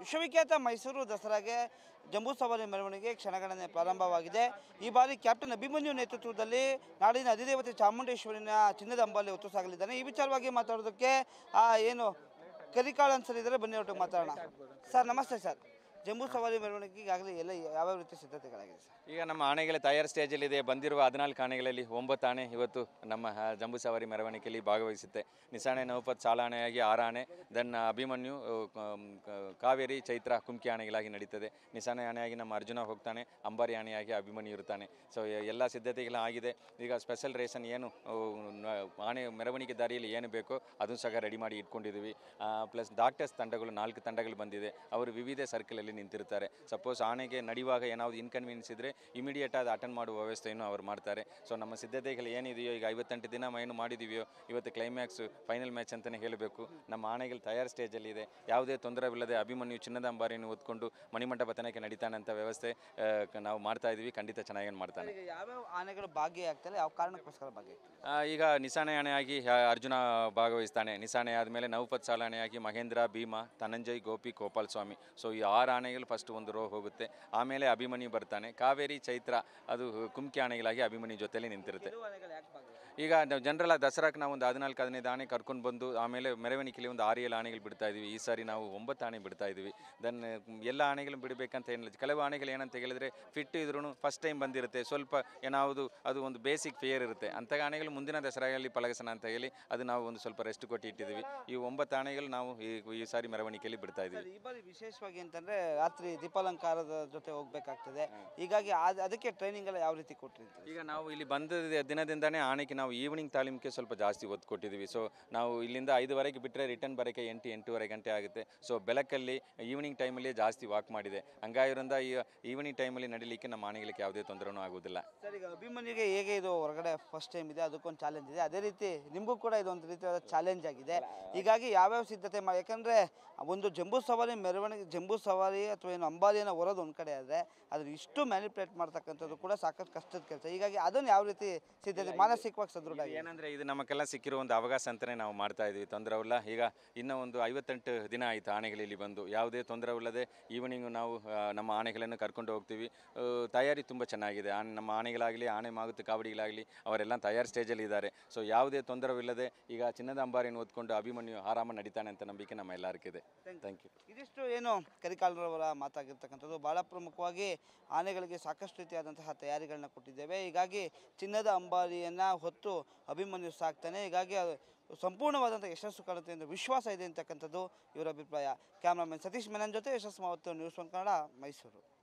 ವಿಶ್ವವಿಖ್ಯಾತ ಮೈಸೂರು ದಸರಾಗೆ ಜಂಬೂ ಸವಾರಿ ಮೆರವಣಿಗೆ ಕ್ಷಣಗಣನೆ ಪ್ರಾರಂಭವಾಗಿದೆ ಈ ಬಾರಿ ಕ್ಯಾಪ್ಟನ್ ಅಭಿಮನ್ಯು ನೇತೃತ್ವದಲ್ಲಿ ನಾಡಿನ ಅಧಿದೇವತೆ ಚಾಮುಂಡೇಶ್ವರಿನ ಚಿನ್ನದ ಅಂಬಾಲಿ ಹೊತ್ತು ಸಾಗಲಿದ್ದಾನೆ ಈ ವಿಚಾರವಾಗಿ ಮಾತಾಡೋದಕ್ಕೆ ಆ, ಏನು ಕರಿಕಾಳು ಅನ್ಸರಿದ್ದಾರೆ ಬನ್ನಿ ಒಟ್ಟಿಗೆ ಮಾತಾಡೋಣ ಸರ್ ನಮಸ್ತೆ ಸರ್ ಜಂಬೂ ಸವಾರಿ ಮೆರವಣಿಗೆ ಈಗಾಗಲೇ ಎಲ್ಲ ಯಾವ್ಯಾವ ರೀತಿ ಸಿದ್ಧತೆಗಳಾಗಿದೆ ಸರ್ ಈಗ ನಮ್ಮ ಆನೆಗಳ ತಯಾರು ಸ್ಟೇಜಲ್ಲಿದೆ ಬಂದಿರುವ ಹದಿನಾಲ್ಕು ಆನೆಗಳಲ್ಲಿ ಒಂಬತ್ತು ಆನೆ ಇವತ್ತು ನಮ್ಮ ಆ, ಜಂಬೂ ಸವಾರಿ ಮೆರವಣಿಗೆಯಲ್ಲಿ ಭಾಗವಹಿಸುತ್ತೆ ನಿಸಾಣೆ ನೌಪತ್ ಸಾಲಾಣೆಯಾಗಿ ಆರು ಆನೆ ದೆನ್ ಅಭಿಮನ್ಯು ಆ, ಕ- ಕ- ಕಾವೇರಿ ಚೈತ್ರ ಕುಮ್ಕಿ ಆನೆಗಳಾಗಿ ನಡೀತದೆ ನಿಸಾಣೆ ಆನೆಯಾಗಿ ನಮ್ಮ ಅರ್ಜುನ ಹೋಗ್ತಾನೆ ಅಂಬಾರಿ ಆನೆಯಾಗಿ ಅಭಿಮನ್ಯು ಇರ್ತಾನೆ ಸೊ ಎಲ್ಲ ಸಿದ್ಧತೆಗಳು ಆಗಿದೆ ಈಗ ಸ್ಪೆಷಲ್ ರೇಷನ್ ಏನು ಆ, ನ- ಆನೆ ಮೆರವಣಿಗೆ ದಾರಿಯಲ್ಲಿ ಏನು ಬೇಕೋ ಅದನ್ನು ಸಹ ರೆಡಿ ಮಾಡಿ ಇಟ್ಕೊಂಡಿದ್ದೀವಿ ಪ್ಲಸ್ ಡಾಕ್ಟರ್ಸ್ ತಂಡಗಳು ನಾಲ್ಕು ತಂಡಗಳು ಬಂದಿದೆ ಅವರು ವಿವಿಧ ಸರ್ಕಲಲ್ಲಿ ನಿಂತಿರ್ತಾರೆ ಸಪೋಸ್ ಆನೆಗೆ ನಡೆಯುವಾಗ ಏನಾದ್ರು ಇನ್ಕನ್ವೀನಿಯನ್ಸ್ ಇದ್ದರೆ ಇಮಿಡಿಯೇಟ್ ಅದು ಅಟೆಂಡ್ ಮಾಡುವ ವ್ಯವಸ್ಥೆಯನ್ನು ಅವರು ಮಾಡ್ತಾರೆ ಸೊ ನಮ್ಮ ಸಿದ್ಧತೆಗಳು ಏನಿದೆಯೋ ಈಗ ಐವತ್ತೆಂಟು ದಿನ ಏನು ಮಾಡಿದ್ದೀವಿಯೋ ಇವತ್ತು ಕ್ಲೈಮ್ಯಾಕ್ಸ್ ಫೈನಲ್ ಮ್ಯಾಚ್ ಅಂತಲೇ ಹೇಳಬೇಕು ನಮ್ಮ ಆನೆಗಳು ತಯಾರು ಸ್ಟೇಜಲ್ಲಿ ಇದೆ ಯಾವುದೇ ತೊಂದರೆವಿಲ್ಲದೆ ಅಭಿಮನ್ಯು ಚಿನ್ನದ ಅಂಬಾರಿಯನ್ನು ಹೊತ್ಕೊಂಡು ಮಣಿಮಂಟಪ ತನಕ ನಡೀತಾನೆ ಅಂತ ವ್ಯವಸ್ಥೆ ಆ, ಕ- ನಾವು ಮಾಡ್ತಾ ಇದ್ದೀವಿ ಖಂಡಿತ ಚೆನ್ನಾಗಿ ಮಾಡ್ತಾನೆ ಈಗ ಯಾವ್ಯಾವ ಆನೆಗಳು ಭಾಗಿಯಾಗ್ತವೆ ಯಾವ ಕಾರಣಕ್ಕೋಸ್ಕರ ಭಾಗಿಯಾಗ್ತವೆ ಆ, ಈಗ ನಿಸಾಣೆ ಆನೆಯಾಗಿ ಆ, ಅರ್ಜುನ ಭಾಗವಹಿಸ್ತಾನೆ ನಿಸಾಣೆ ಆದಮೇಲೆ ನೌಪತ್ ಸಾಲಾಣೆಯಾಗಿ ಮಹೇಂದ್ರ ಭೀಮ ಧನಂಜಯ್ ಗೋಪಿ ಗೋಪಾಲ್ ಸ್ವಾಮಿ ಸೊ ಈ ಆರು ಆನೆಗಳು ಫಸ್ಟ್ ಒಂದು ರೋ ಹೋಗುತ್ತೆ ಆಮೇಲೆ ಅಭಿಮನ್ಯು ಬರ್ತಾನೆ ಕಾವೇರಿ ಚೈತ್ರ ಅದು ಕುಮ್ಕಿ ಆನೆಗಳಾಗಿ ಅಭಿಮನ್ಯು ಜೊತೆಲಿ ನಿಂತಿರುತ್ತೆ ಕೆಲವು ಆನೆಗಳು ಯಾಕೆ ಭಾಗಿಯಾಗ್ತವೆ ಈಗ ನಾವು ಜನರಲ್ ದಸರಾಕ್ಕೆ ನಾವು ಒಂದು ಹದಿನಾಲ್ಕು ಹದಿನೈದು ಆನೆ ಕರ್ಕೊಂಡು ಬಂದು ಆಮೇಲೆ ಮೆರವಣಿಗೆಯಲ್ಲಿ ಒಂದು ಆರು ಏಳು ಆನೆಗಳು ಬಿಡ್ತಾ ಇದೀವಿ ಈ ಸಾರಿ ನಾವು ಒಂಬತ್ತು ಆನೆ ಬಿಡ್ತಾ ಇದೀವಿ ದೆನ್ ಎಲ್ಲ ಆನೆಗಳು ಬಿಡಬೇಕಂತ ಏನಿಲ್ಲ ಕೆಲವು ಆನೆಗಳು ಏನಂತ ಹೇಳಿದ್ರೆ ಫಿಟ್ ಇದ್ರೂ ಫಸ್ಟ್ ಟೈಮ್ ಬಂದಿರುತ್ತೆ ಸ್ವಲ್ಪ ಏನಾವುದು ಅದು ಒಂದು ಬೇಸಿಕ್ ಫಿಯರ್ ಇರುತ್ತೆ ಅಂಥ ಆನೆಗಳು ಮುಂದಿನ ದಸರಾಯಲ್ಲಿ ಪಳಗಿಸೋಣ ಅಂತ ಹೇಳಿ ಅದು ನಾವು ಒಂದು ಸ್ವಲ್ಪ ರೆಸ್ಟ್ ಕೊಟ್ಟು ಇಟ್ಟಿದ್ದೀವಿ ಈ ಒಂಬತ್ತು ಆನೆಗಳು ನಾವು ಈ ಈ ಸಾರಿ ಮೆರವಣಿಗೆಯಲ್ಲಿ ಬಿಡ್ತಾ ಇದ್ದೀವಿ ಸರ್, ಈ ಬಾರಿ ವಿಶೇಷವಾಗಿ ಅಂತಂದ್ರೆ ರಾತ್ರಿ ದೀಪಾಲಂಕಾರದ ಜೊತೆ ಹೋಗ್ಬೇಕಾಗ್ತದೆ ಹೀಗಾಗಿ ಆದ್- ಅದಕ್ಕೆ ಟ್ರೈನಿಂಗ್ ಎಲ್ಲ ಯಾವ ರೀತಿ ಕೊಟ್ಟಿರ್ತೀವಿ ಈಗ ನಾವು ಇಲ್ಲಿ ಬಂದ ದಿನದಿಂದನೇ ಆನೆಗೆ ನಾವು ಈವ್ನಿಂಗ್ ತಾಲೀಮಿಗೆ ಸ್ವಲ್ಪ ಜಾಸ್ತಿ ಒತ್ತು ಕೊಟ್ಟಿದ್ದೀವಿ ಸೊ ನಾವು ಇಲ್ಲಿಂದ ಐದುವರೆಗೆ ಬಿಟ್ಟರೆ ರಿಟರ್ನ್ ಬರೋಕ್ಕೆ ಎಂಟು ಎಂಟೂವರೆ ಗಂಟೆ ಆಗುತ್ತೆ ಸೊ ಬೆಳಕಲ್ಲಿ ಈವ್ನಿಂಗ್ ಟೈಮಲ್ಲಿ ಜಾಸ್ತಿ ವಾಕ್ ಮಾಡಿದೆ ಹಂಗಾಗಿರೋದ್ರಿಂದ ಈ ಈವ್ನಿಂಗ್ ಟೈಮಲ್ಲಿ ನಡಿಲಿಕ್ಕೆ ನಮ್ಮ ಆನೆಗಳಿಗೆ ಯಾವುದೇ ತೊಂದರೆನೂ ಆಗೋದಿಲ್ಲ ಸರ್ ಈಗ ಅಭಿಮನ್ಯುಗೆ ಹೇಗೆ ಇದು ಹೊರಗಡೆ ಫಸ್ಟ್ ಟೈಮ್ ಇದೆ ಅದಕ್ಕೊಂದು ಚಾಲೆಂಜ್ ಇದೆ ಅದೇ ರೀತಿ ನಿಮಗೂ ಕೂಡ ಇದೊಂದು ರೀತಿಯಾದ ಚಾಲೆಂಜ್ ಆಗಿದೆ ಹೀಗಾಗಿ ಯಾವ್ಯಾವ ಸಿದ್ಧತೆ ಮಾಡಿ ಯಾಕಂದರೆ ಒಂದು ಜಂಬೂ ಸವಾರಿ ಮೆರವಣಿಗೆ ಜಂಬೂ ಸವಾರಿ ಅಥವಾ ಏನು ಅಂಬಾರಿಯನ್ನು ಹೊರೋದು ಒಂದು ಕಡೆ ಆದರೆ ಅದ್ರ ಇಷ್ಟು ಮ್ಯಾನಿಪುಲೇಟ್ ಮಾಡ್ತಕ್ಕಂಥದ್ದು ಕೂಡ ಸಾಕಷ್ಟು ಕಷ್ಟದ ಕೆಲಸ ಹೀಗಾಗಿ ಅದನ್ನು ಯಾವ ರೀತಿ ಸಿದ್ಧತೆ ಮಾನಸಿಕವಾಗಿ ಸದೃಢ ಆಗಿದೆ ಏನಂದ್ರೆ ಇದು ನಮಗೆಲ್ಲ ಸಿಕ್ಕಿರೋ ಒಂದು ಅವಕಾಶ ಅಂತಲೇ ನಾವು ಮಾಡ್ತಾ ಇದ್ವಿ ತೊಂದರೆವಿಲ್ಲ ಈಗ ಇನ್ನೂ ಒಂದು ಐವತ್ತೆಂಟು ದಿನ ಆಯಿತು ಆನೆಗಳಲ್ಲಿ ಬಂದು ಯಾವುದೇ ತೊಂದರೆವಿಲ್ಲದೆ ಈವ್ನಿಂಗು ನಾವು ಆ, ನಮ್ಮ ಆನೆಗಳನ್ನು ಕರ್ಕೊಂಡು ಹೋಗ್ತೀವಿ ಆ, ತಯಾರಿ ತುಂಬ ಚೆನ್ನಾಗಿದೆ ಆನೆ ನಮ್ಮ ಆನೆಗಳಾಗಲಿ ಆನೆ ಮಾಗುತ್ತು ಕಾವಡಿಗಳಾಗಲಿ ಅವರೆಲ್ಲ ತಯಾರು ಸ್ಟೇಜಲ್ಲಿ ಇದ್ದಾರೆ ಸೊ ಯಾವುದೇ ತೊಂದರೆವಿಲ್ಲದೆ ಈಗ ಚಿನ್ನದ ಅಂಬಾರಿಯನ್ನು ಹೊತ್ಕೊಂಡು ಅಭಿಮನ್ಯು ಆರಾಮ ನಡೀತಾನೆ ಅಂತ ನಂಬಿಕೆ ನಮ್ಮ ಎಲ್ಲರಿಗಿದೆ ಥ್ಯಾಂಕ್ ಯು ಇದಿಷ್ಟು ಏನು ಕರಿಕಾಲರವರ ಮಾತಾಗಿರ್ತಕ್ಕಂಥದ್ದು ಭಾಳ ಪ್ರಮುಖವಾಗಿ ಆನೆಗಳಿಗೆ ಸಾಕಷ್ಟು ರೀತಿಯಾದಂತಹ ತಯಾರಿಗಳನ್ನ ಕೊಟ್ಟಿದ್ದೇವೆ ಹೀಗಾಗಿ ಚಿನ್ನದ ಅಂಬಾರಿಯನ್ನು ಹೊತ್ತು ಅಭಿಮನ್ಯು ಸಾಕ್ತಾನೆ ಹೀಗಾಗಿ ಅದು ಸಂಪೂರ್ಣವಾದಂಥ ಯಶಸ್ಸು ಕಾಣುತ್ತೆ ಎಂದು ವಿಶ್ವಾಸ ಇದೆ ಅಂತಕ್ಕಂಥದ್ದು ಇವರ ಅಭಿಪ್ರಾಯ ಕ್ಯಾಮ್ರಾಮನ್ ಸತೀಶ್ ಮೆನನ್ ಜೊತೆ ಯಶಸ್ಸು ಮಾವತ್ತು ನ್ಯೂಸ್ ಒನ್ ಕನ್ನಡ ಮೈಸೂರು